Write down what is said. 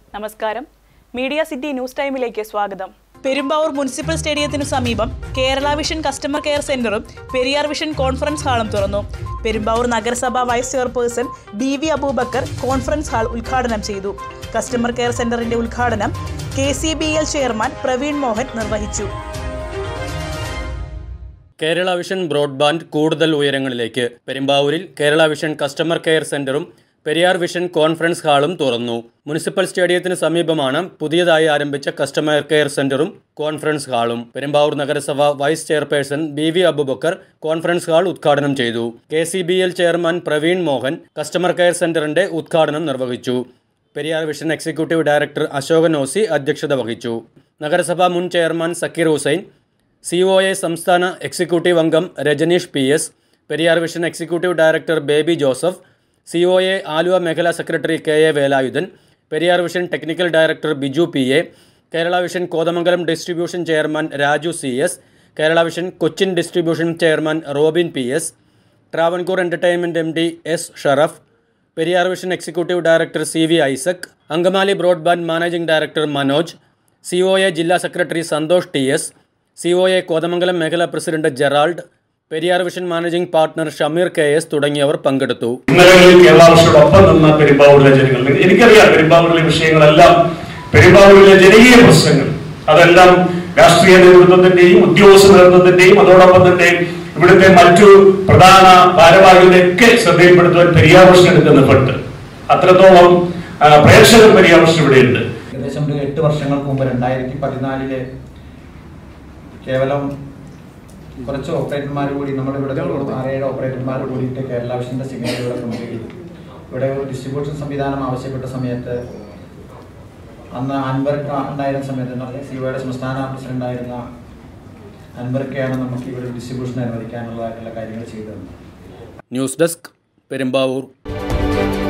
നമസ്കാരം media city news ടൈമിലേക്ക് സ്വാഗതം പെരുമ്പാവൂർ മുനിസിപ്പൽ സ്റ്റേഡിയത്തിനു സമീപം കേരള വിഷൻ കസ്റ്റമർ കെയർ സെന്ററും പെരിയാർ വിഷൻ കോൺഫറൻസ് ഹാളും തുറന്നു പെരുമ്പാവൂർ നഗരസഭ vice chairperson B V Abubakar conference hall ഉദ്ഘാടനം ചെയ്തു കസ്റ്റമർ കെയർ സെന്ററിന്റെ ഉദ്ഘാടനം K C B L chairman Praveen Mohan നിർവഹിച്ചു കേരള വിഷൻ ബ്രോഡ്ബാൻഡ് കൂടുതൽ ഉയരങ്ങളിലേക്ക് പെരുമ്പാവൂരിൽ കേരള വിഷൻ കസ്റ്റമർ കെയർ സെന്ററും പെരിയാർ വിഷൻ കോൺഫറൻസ് ഹാളും തുറന്നു മുനിസിപ്പൽ സ്റ്റേഡിയത്തിന് സമീപമാണ് പുതിയതായി ആരംഭിച്ച കസ്റ്റമർ കെയർ സെന്ററും കോൺഫറൻസ് ഹാളും പെരുമ്പാവൂർ നഗരസഭ vice chairperson B V Abubakar conference hall ഉദ്ഘാടനം ചെയ്തു K C B L chairman Praveen Mohan customer care സെന്ററിന്റെ ഉദ്ഘാടനം നിർവഹിച്ചു Periyar vision executive director Ashokan O അധ്യക്ഷത വഹിച്ചു നഗരസഭാ മുൻ chairman Sakeer Hussain C O A സംസ്ഥാന എക്സിക്യൂട്ടീവ് അംഗം Rajaneesh P S Periyar vision executive director Baby Joseph C O A Aluva മേഖലാ secretary K A Velayudhan Periyar vision technical director Biju P A Kerala vision Kothamangalam distribution chairman Raju C S Kerala vision Cochin distribution chairman Robin P S Travancore entertainment M D S Sharaf Periyar vision executive director C V Isaac Angamaly broadband managing director Manoj C O A ജില്ലാ secretary Santhosh T S C O A Kothamangalam മേഖലാ president Gerald Periyar vision managing partner Shameer K S തുടങ്ങിയവർ പങ്കെടുത്തു ഇന്നലകളിൽ കേരള വർഷയോടൊപ്പം നിന്ന പെരുമ്പാവൂരിലെ ജനങ്ങൾ എനിക്കറിയാം പെരുമ്പാവൂരിലെ വിഷയങ്ങളെല്ലാം പെരുമ്പാവൂരിലെ ജനകീയ പ്രശ്നങ്ങൾ അതെല്ലാം രാഷ്ട്രീയ നേതൃത്വത്തിന്റെയും ഉദ്യോഗസ്ഥ നേതൃത്വത്തിന്റെയും അതോടൊപ്പം തന്നെ ഇവിടുത്തെ മറ്റു പ്രധാന ഭാരവാഹികളുടെ ഒക്കെ ശ്രദ്ധയിൽപ്പെടുത്തുവാൻ പെരിയാർ വർഷം എടുക്കുന്ന ഫണ്ട് അത്രത്തോളം ആ, പ്രേക്ഷകർ പെരിയാർ വർഷം ഇവിടെയുണ്ട് ഏകദേശം ഒരു എട്ട് വർഷങ്ങൾക്ക് മുമ്പ് രണ്ടായിരത്തി പതിനാലില് കേവലം കുറച്ച് ഓപ്പറേറ്റർമാർ കൂടി നമ്മുടെ ഇവിടെ ആറേഴ് ഓപ്പറേറ്റർമാർ കൂടിയിട്ട് കേരള വിഷന്റെ സിഗ്നൽ ഇവിടെ കംപ്ലീറ്റ് ചെയ്തു ഇവിടെ ഒരു ഡിസ്ട്രിബ്യൂഷൻ സംവിധാനം ആവശ്യപ്പെട്ട സമയത്ത് അന്ന് അൻവർ ഉണ്ടായിരുന്ന സമയത്ത് സി ഒയുടെ സംസ്ഥാന പ്രസിഡന്റ് ആയിരുന്ന അൻവർക്കെയാണ് നമുക്ക് ഇവിടെ ഡിസ്ട്രിബ്യൂഷൻ അനുവദിക്കാനുള്ളതായിട്ടുള്ള കാര്യങ്ങൾ ചെയ്തത് ന്യൂസ് ഡെസ്ക് പെരുമ്പാവൂർ